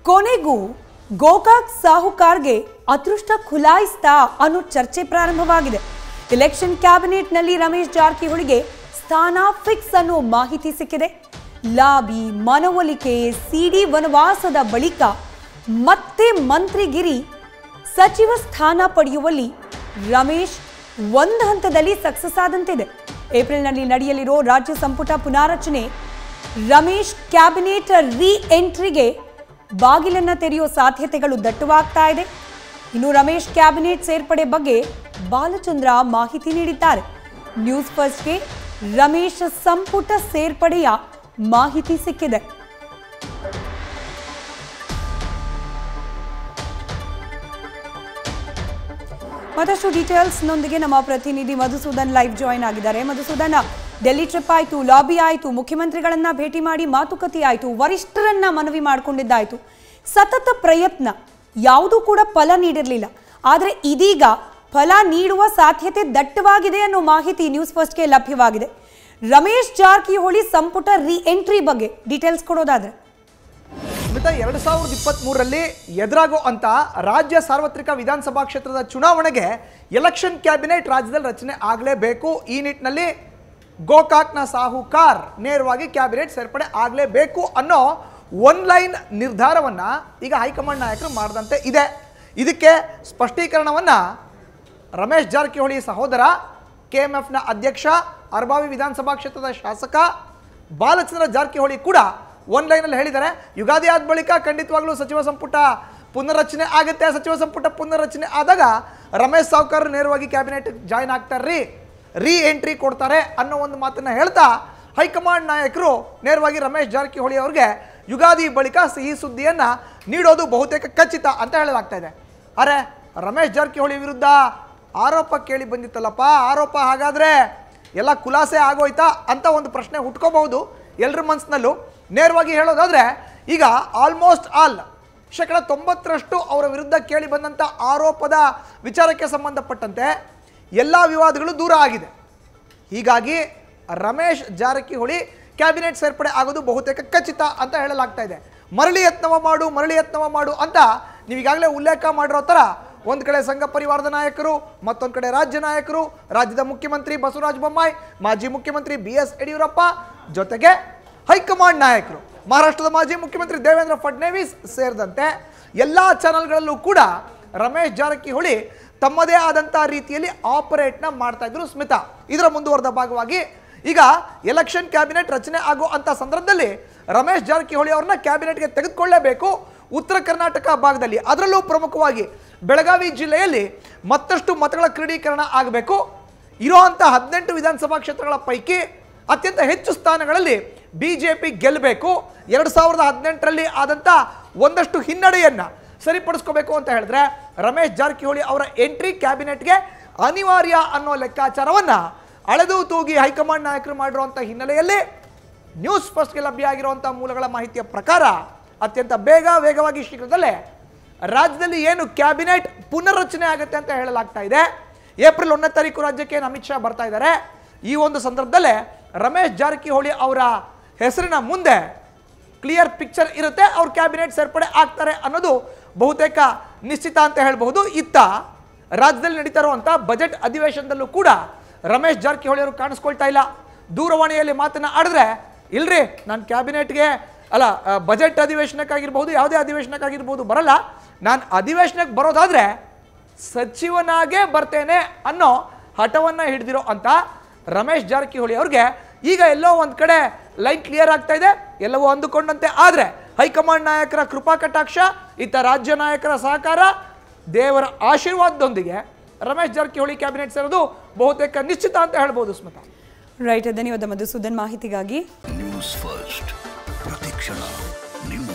ಕೊನೆಗೂ ಗೋಕಾಕ್ ಸಾಹುಕಾರ್ಗೆ ಅದೃಷ್ಟ ಖುಲಾಯಿಸ್ತಾ ಅನ್ನೋ ಚರ್ಚೆ ಪ್ರಾರಂಭವಾಗಿದೆ ಇಲೆಕ್ಷನ್ ಕ್ಯಾಬಿನೆಟ್ನಲ್ಲಿ ರಮೇಶ್ ಜಾರಕಿಹೊಳಿಗೆ ಸ್ಥಾನ ಫಿಕ್ಸ್ ಅನ್ನೋ ಮಾಹಿತಿ ಸಿಕ್ಕಿದೆ ಲಾಬಿ ಮನವೊಲಿಕೆ ಸಿಡಿ ವನವಾಸದ ಬಳಿಕ ಮತ್ತೆ ಮಂತ್ರಿಗಿರಿ ಸಚಿವ ಸ್ಥಾನ ಪಡೆಯುವಲ್ಲಿ ರಮೇಶ್ ಒಂದು ಹಂತದಲ್ಲಿ ಸಕ್ಸಸ್ ಆದಂತಿದೆ ಏಪ್ರಿಲ್ನಲ್ಲಿ ನಡೆಯಲಿರೋ ರಾಜ್ಯ ಸಂಪುಟ ಪುನಾರಚನೆ ರಮೇಶ್ ಕ್ಯಾಬಿನೆಟ್ ರೀ ಎಂಟ್ರಿಗೆ ಬಾಗಿಲನ್ನ ತೆರೆಯೋ ಸಾಧ್ಯತೆಗಳು ದಟ್ಟವಾಗ್ತಾ ಇದೆ ಇನ್ನು ರಮೇಶ್ ಕ್ಯಾಬಿನೆಟ್ ಸೇರ್ಪಡೆ ಬಗ್ಗೆ ಬಾಲಚಂದ್ರ ಮಾಹಿತಿ ನೀಡಿದ್ದಾರೆ ನ್ಯೂಸ್ ಫಸ್ಟ್ಗೆ ರಮೇಶ್ ಸಂಪುಟ ಸೇರ್ಪಡೆಯ ಮಾಹಿತಿ ಸಿಕ್ಕಿದೆ ಮತ್ತಷ್ಟು ಡೀಟೇಲ್ಸ್ನೊಂದಿಗೆ ನಮ್ಮ ಪ್ರತಿನಿಧಿ ಮಧುಸೂದನ್ ಲೈವ್ ಜಾಯಿನ್ ಆಗಿದ್ದಾರೆ ಮಧುಸೂದನ್ ಡೆಲ್ಲಿ ಟ್ರಿಪ್ ಆಯಿತು ಲಾಬಿ ಆಯಿತು ಮುಖ್ಯಮಂತ್ರಿಗಳನ್ನ ಭೇಟಿ ಮಾಡಿ ಮಾತುಕತೆ ಆಯಿತು ವರಿಷ್ಠರನ್ನ ಮನವಿ ಮಾಡಿಕೊಂಡಿದ್ದಾಯಿತು ಸತತ ಪ್ರಯತ್ನ ಯಾವುದೂ ಕೂಡ ಫಲ ನೀಡಿರಲಿಲ್ಲ ಆದರೆ ಇದೀಗ ಫಲ ನೀಡುವ ಸಾಧ್ಯತೆ ದಟ್ಟವಾಗಿದೆ ಅನ್ನೋ ಮಾಹಿತಿ ನ್ಯೂಸ್ ಫಸ್ಟ್ಗೆ ಲಭ್ಯವಾಗಿದೆ ರಮೇಶ್ ಜಾರಕಿಹೊಳಿ ಸಂಪುಟ ರೀ ಎಂಟ್ರಿ ಬಗ್ಗೆ ಡೀಟೇಲ್ಸ್ ಕೊಡೋದಾದ್ರೆ ಸ್ಮಿತಾ ಎರಡು ಸಾವಿರದ ಇಪ್ಪತ್ತ್ ಮೂರರಲ್ಲಿ ಎದುರಾಗೋ ಅಂತ ರಾಜ್ಯ ಸಾರ್ವತ್ರಿಕ ವಿಧಾನಸಭಾ ಕ್ಷೇತ್ರದ ಚುನಾವಣೆಗೆ ಎಲೆಕ್ಷನ್ ಕ್ಯಾಬಿನೆಟ್ ರಾಜ್ಯದಲ್ಲಿ ರಚನೆ ಆಗಲೇಬೇಕು ಈ ನಿಟ್ಟಿನಲ್ಲಿ ಗೋಕಾಕ್ನ ಸಾಹುಕಾರ್ ನೇರವಾಗಿ ಕ್ಯಾಬಿನೆಟ್ ಸೇರ್ಪಡೆ ಆಗಲೇಬೇಕು ಅನ್ನೋ ಒನ್ ಲೈನ್ ನಿರ್ಧಾರವನ್ನು ಈಗ ಹೈಕಮಾಂಡ್ ನಾಯಕರು ಮಾಡಿದಂತೆ ಇದೆ ಇದಕ್ಕೆ ಸ್ಪಷ್ಟೀಕರಣವನ್ನು ರಮೇಶ್ ಜಾರಕಿಹೊಳಿ ಸಹೋದರ ಕೆ ಎಂ ಎಫ್ನ ಅಧ್ಯಕ್ಷ ಅರ್ಬಾವಿ ವಿಧಾನಸಭಾ ಕ್ಷೇತ್ರದ ಶಾಸಕ ಬಾಲಚಂದ್ರ ಜಾರಕಿಹೊಳಿ ಕೂಡ ಒನ್ ಲೈನಲ್ಲಿ ಹೇಳಿದ್ದಾರೆ ಯುಗಾದಿ ಆದ ಬಳಿಕ ಖಂಡಿತವಾಗ್ಲೂ ಸಚಿವ ಸಂಪುಟ ಪುನರ್ರಚನೆ ಆಗುತ್ತೆ ಸಚಿವ ಸಂಪುಟ ಪುನರ್ರಚನೆ ಆದಾಗ ರಮೇಶ್ ಸಾವ್ಕರ್ ನೇರವಾಗಿ ಕ್ಯಾಬಿನೆಟ್ ಜಾಯ್ನ್ ಆಗ್ತಾರ್ರಿ ರೀ ಎಂಟ್ರಿ ಕೊಡ್ತಾರೆ ಅನ್ನೋ ಒಂದು ಮಾತನ್ನ ಹೇಳ್ತಾ ಹೈಕಮಾಂಡ್ ನಾಯಕರು ನೇರವಾಗಿ ರಮೇಶ್ ಜಾರಕಿಹೊಳಿ ಅವರಿಗೆ ಯುಗಾದಿ ಬಳಿಕ ಸಿಹಿ ಸುದ್ದಿಯನ್ನ ನೀಡೋದು ಬಹುತೇಕ ಖಚಿತ ಅಂತ ಹೇಳಲಾಗ್ತಾ ಇದೆ ಅರೆ ರಮೇಶ್ ಜಾರಕಿಹೊಳಿ ವಿರುದ್ಧ ಆರೋಪ ಕೇಳಿ ಬಂದಿತ್ತಲ್ಲಪ್ಪ ಆರೋಪ ಹಾಗಾದ್ರೆ ಎಲ್ಲ ಖುಲಾಸೆ ಆಗೋಯ್ತಾ ಅಂತ ಒಂದು ಪ್ರಶ್ನೆ ಹುಟ್ಕೋಬಹುದು ಎಲ್ಲರ ಮನಸ್ಸಿನಲ್ಲೂ ನೇರವಾಗಿ ಹೇಳೋದಾದ್ರೆ ಈಗ ಆಲ್ಮೋಸ್ಟ್ ಆಲ್ ಶೇಕಡ ತೊಂಬತ್ತರಷ್ಟು ಅವರ ವಿರುದ್ಧ ಕೇಳಿ ಬಂದಂಥ ಆರೋಪದ ವಿಚಾರಕ್ಕೆ ಸಂಬಂಧಪಟ್ಟಂತೆ ಎಲ್ಲ ವಿವಾದಗಳು ದೂರ ಆಗಿದೆ ಹೀಗಾಗಿ ರಮೇಶ್ ಜಾರಕಿಹೊಳಿ ಕ್ಯಾಬಿನೆಟ್ ಸೇರ್ಪಡೆ ಆಗೋದು ಬಹುತೇಕ ಖಚಿತ ಅಂತ ಹೇಳಲಾಗ್ತಾ ಇದೆ ಮರಳಿ ಯತ್ನವ ಮಾಡು ಮರಳಿ ಯತ್ನವ ಮಾಡು ಅಂತ ನೀವು ಈಗಾಗಲೇ ಉಲ್ಲೇಖ ಮಾಡಿರೋ ಥರ ಒಂದು ಕಡೆ ಸಂಘ ಪರಿವಾರದ ನಾಯಕರು ಮತ್ತೊಂದು ಕಡೆ ರಾಜ್ಯ ನಾಯಕರು ರಾಜ್ಯದ ಮುಖ್ಯಮಂತ್ರಿ ಬಸವರಾಜ ಬೊಮ್ಮಾಯಿ ಮಾಜಿ ಮುಖ್ಯಮಂತ್ರಿ ಬಿ ಎಸ್ ಯಡಿಯೂರಪ್ಪ ಜೊತೆಗೆ ಹೈಕಮಾಂಡ್ ನಾಯಕರು ಮಹಾರಾಷ್ಟ್ರದ ಮಾಜಿ ಮುಖ್ಯಮಂತ್ರಿ ದೇವೇಂದ್ರ ಫಡ್ನವೀಸ್ ಸೇರಿದಂತೆ ಎಲ್ಲ ಚಾನೆಲ್ಗಳಲ್ಲೂ ಕೂಡ ರಮೇಶ್ ಜಾರಕಿಹೊಳಿ ತಮ್ಮದೇ ಆದಂಥ ರೀತಿಯಲ್ಲಿ ಆಪರೇಟ್ನ ಮಾಡ್ತಾ ಇದ್ರು ಸ್ಮಿತಾ ಇದರ ಮುಂದುವರೆದ ಭಾಗವಾಗಿ ಈಗ ಎಲೆಕ್ಷನ್ ಕ್ಯಾಬಿನೆಟ್ ರಚನೆ ಆಗೋ ಅಂತ ಸಂದರ್ಭದಲ್ಲಿ ರಮೇಶ್ ಜಾರಕಿಹೊಳಿ ಅವ್ರನ್ನ ಕ್ಯಾಬಿನೆಟ್ಗೆ ತೆಗೆದುಕೊಳ್ಳಲೇಬೇಕು ಉತ್ತರ ಕರ್ನಾಟಕ ಭಾಗದಲ್ಲಿ ಅದರಲ್ಲೂ ಪ್ರಮುಖವಾಗಿ ಬೆಳಗಾವಿ ಜಿಲ್ಲೆಯಲ್ಲಿ ಮತ್ತಷ್ಟು ಮತಗಳ ಕ್ರೋಢೀಕರಣ ಆಗಬೇಕು ಇರುವಂಥ ಹದಿನೆಂಟು ವಿಧಾನಸಭಾ ಕ್ಷೇತ್ರಗಳ ಪೈಕಿ ಅತ್ಯಂತ ಹೆಚ್ಚು ಸ್ಥಾನಗಳಲ್ಲಿ ಬಿಜೆಪಿ ಗೆಲ್ಲಬೇಕು ಎರಡು ಸಾವಿರದ ಹದಿನೆಂಟರಲ್ಲಿ ಆದಂಥ ಒಂದಷ್ಟು ಹಿನ್ನಡೆಯನ್ನು ಸರಿಪಡಿಸ್ಕೋಬೇಕು ಅಂತ ಹೇಳಿದ್ರೆ ರಮೇಶ್ ಜಾರಕಿಹೊಳಿ ಅವರ ಎಂಟ್ರಿ ಕ್ಯಾಬಿನೆಟ್ಗೆ ಅನಿವಾರ್ಯ ಅನ್ನೋ ಲೆಕ್ಕಾಚಾರವನ್ನು ಅಳೆದು ತೂಗಿ ಹೈಕಮಾಂಡ್ ನಾಯಕರು ಮಾಡಿರುವಂಥ ಹಿನ್ನೆಲೆಯಲ್ಲಿ ನ್ಯೂಸ್ ಫಸ್ಟ್ಗೆ ಲಭ್ಯ ಆಗಿರುವಂಥ ಮೂಲಗಳ ಮಾಹಿತಿಯ ಪ್ರಕಾರ ಅತ್ಯಂತ ಬೇಗ ವೇಗವಾಗಿ ಶೀಘ್ರದಲ್ಲೇ ರಾಜ್ಯದಲ್ಲಿ ಏನು ಕ್ಯಾಬಿನೆಟ್ ಪುನರ್ರಚನೆ ಆಗುತ್ತೆ ಅಂತ ಹೇಳಲಾಗ್ತಾ ಇದೆ ಏಪ್ರಿಲ್ ಒಂದನೇ ತಾರೀಕು ರಾಜ್ಯಕ್ಕೆ ಏನು ಅಮಿತ್ ಶಾ ಬರ್ತಾ ಇದ್ದಾರೆ ಈ ಒಂದು ಸಂದರ್ಭದಲ್ಲೇ ರಮೇಶ್ ಜಾರಕಿಹೊಳಿ ಅವರ ಹೆಸರಿನ ಮುಂದೆ ಕ್ಲಿಯರ್ ಪಿಕ್ಚರ್ ಇರುತ್ತೆ ಅವ್ರ ಕ್ಯಾಬಿನೆಟ್ ಸೇರ್ಪಡೆ ಆಗ್ತಾರೆ ಅನ್ನೋದು ಬಹುತೇಕ ನಿಶ್ಚಿತ ಅಂತ ಹೇಳಬಹುದು ಇತ್ತ ರಾಜ್ಯದಲ್ಲಿ ನಡೀತಾ ಇರುವಂಥ ಬಜೆಟ್ ಅಧಿವೇಶನದಲ್ಲೂ ಕೂಡ ರಮೇಶ್ ಜಾರಕಿಹೊಳಿ ಅವರು ಕಾಣಿಸ್ಕೊಳ್ತಾ ಇಲ್ಲ ದೂರವಾಣಿಯಲ್ಲಿ ಮಾತನ್ನ ಆಡಿದ್ರೆ ಇಲ್ರಿ ನಾನು ಕ್ಯಾಬಿನೆಟ್ಗೆ ಅಲ್ಲ ಆ, ಬಜೆಟ್ ಅಧಿವೇಶನಕ್ಕಾಗಿರ್ಬೋದು ಯಾವುದೇ ಅಧಿವೇಶನಕ್ಕಾಗಿರ್ಬೋದು ಬರಲ್ಲ ನಾನು ಅಧಿವೇಶನಕ್ಕೆ ಬರೋದಾದ್ರೆ ಸಚಿವನಾಗೇ ಬರ್ತೇನೆ ಅನ್ನೋ ಹಠವನ್ನು ಹಿಡಿದಿರೋ ಅಂತ ರಮೇಶ್ ಜಾರಕಿಹೊಳಿ ಅವ್ರಿಗೆ ಈಗ ಎಲ್ಲೋ ಒಂದು ಕಡೆ ಲೈನ್ ಕ್ಲಿಯರ್ ಆಗ್ತಾ ಇದೆ ಎಲ್ಲವೂ ಅಂದುಕೊಂಡಂತೆ ಆದರೆ ಹೈಕಮಾಂಡ್ ನಾಯಕರ ಕೃಪಾ ಕಟಾಕ್ಷ ಇತ್ತ ರಾಜ್ಯ ನಾಯಕರ ಸಹಕಾರ ದೇವರ ಆಶೀರ್ವಾದದೊಂದಿಗೆ ರಮೇಶ್ ಜಾರಕಿಹೊಳಿ ಕ್ಯಾಬಿನೆಟ್ ಸೇರೋದು ಬಹುತೇಕ ನಿಶ್ಚಿತ ಅಂತ ಹೇಳ್ಬೋದು ಸ್ಮಿತಾ ರೈಟ್ ಧನ್ಯವಾದ ಮಧುಸೂದನ್ ಮಾಹಿತಿಗಾಗಿ ನ್ಯೂಸ್ ಫಸ್ಟ್ ಪ್ರತಿಕ್ಷಣ ನಿಮ್ಮ